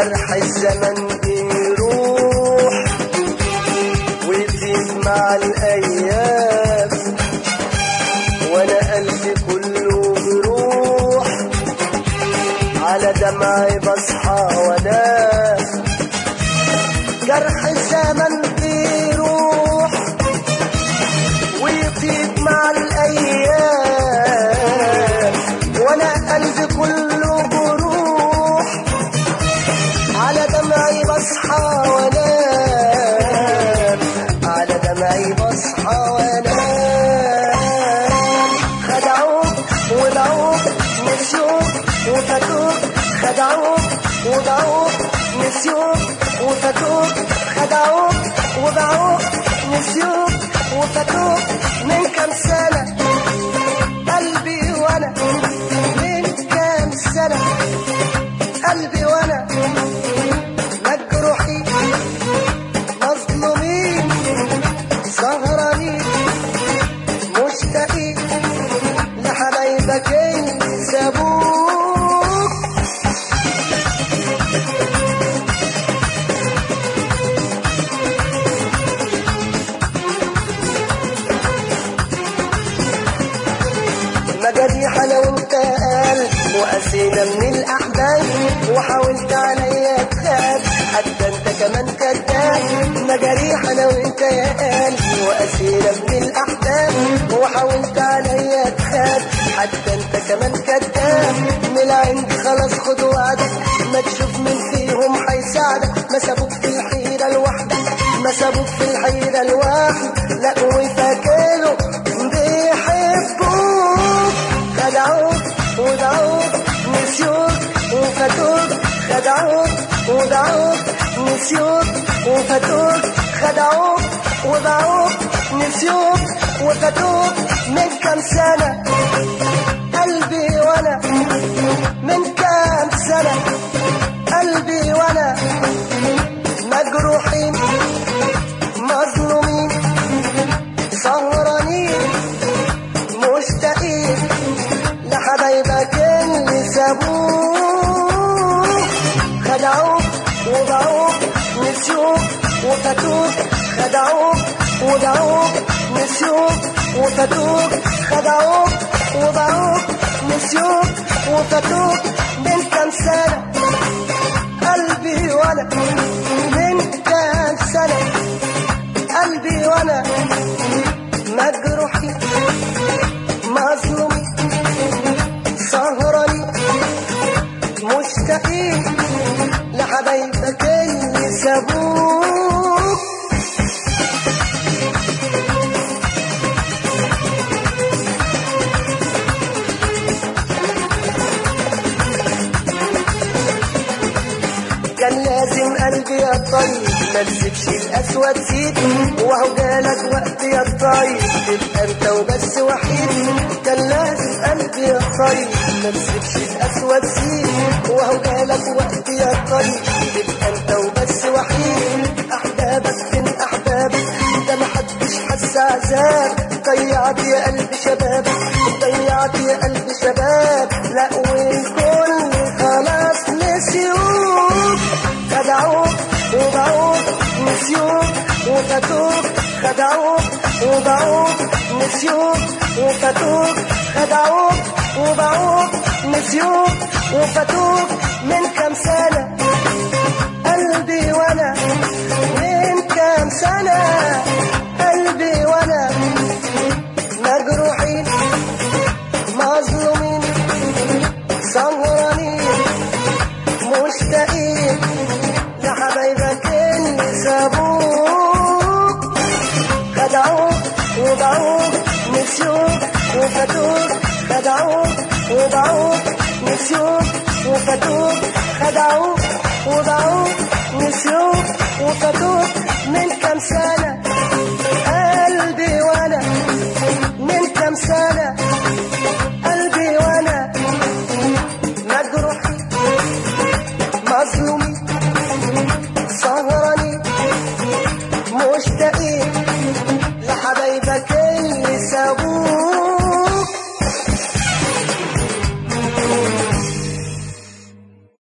جرح الزمن بيروح ويطيب مع الأيام وأنا قلبي كله جروح على دمعي بصحى وانام جرح الزمن بيروح ويطيب مع الأيام وأنا قلبي كله جروح على دمعي بصحى وانام على دمعي بصحى وانام خدعوك وضعوك نسيوك وفتوك خدعوك وضعوك نسيوك وفتوك خدعوك وضعوك نسيوك وفتوك من كام سنة قلبي وانا من كام سنة قلبي وانا مجروحين مظلومين سهرانين مشتاقين لحبايبك اللي سابوك مجاريح انا وانت قلب وقسينا من الاحباب وحاولت عليا تخاف حتى انت كمان كذاب مجاريح انا وانت يا قلب وقسينا من الاحباب وحاولت عليا تخاف حتى انت كمان كذاب من العند خلاص خد وعدك ما تشوف من فيهم هيساعدك ما سابوك في الحيرة لوحدك ما سابوك في الحيرة لوحدك لا وفاكروا بيحبوك خدعوك ودعوك نسيوك وفتوك خدعوك ودعوك نسيوك وفتوك خدعوك ودعوك نسيوك وفتوك من كام سنة قلبي وانا من كام سنة قلبي وانا مجروحين مظلومين سهرانين مشتاقين لحبايبك اللي سابوك خدعوك وضعوك نسيوك وفتوك خدعوك وضعوك نسيوك وفتوك خدعوك وضعوك نسيوك وفتوك من كام سنة قلبي وانا من كام سنة قلبي وانا مجروحين مظلومين سهرانين مشتاقين لحبايبك اللي سابوك كان لازم قلبي يا طيب ما تسيبش الاسود زيد وهو جالك وقت يا طيب تبقى انت وبس وحيد كان لازم قلبي يا طيب ما تسيبش الاسود زيد وهو جالك وقت يا طيب تبقى انت وبس وحيد احبابك فين احبابك ده محدش حس عذاب ضيعت يا قلب شبابك ضيعت يا قلب شباب لا والكل خلاص نسيوك خدعوك وضعوك نسيوك وفتوك خدعوك وضعوك نسيوك وفتوك خدعوك وضعوك نسيوك وفتوك من كام سنة قلبي وانا من كام سنة قلبي وانا مجروحين مظلومين سهرانين مشتاقين لحبايبك اللي سابوك خدعوك وضعوك نسيوك وفتوك خدعوك وضعوك نسيوك وفتوك خدعوك وضعوك نسيوك وفتوك من كام سنة قلبي وانا من كام سنة قلبي وانا مجروحين مظلومين سهرانين مشتاقين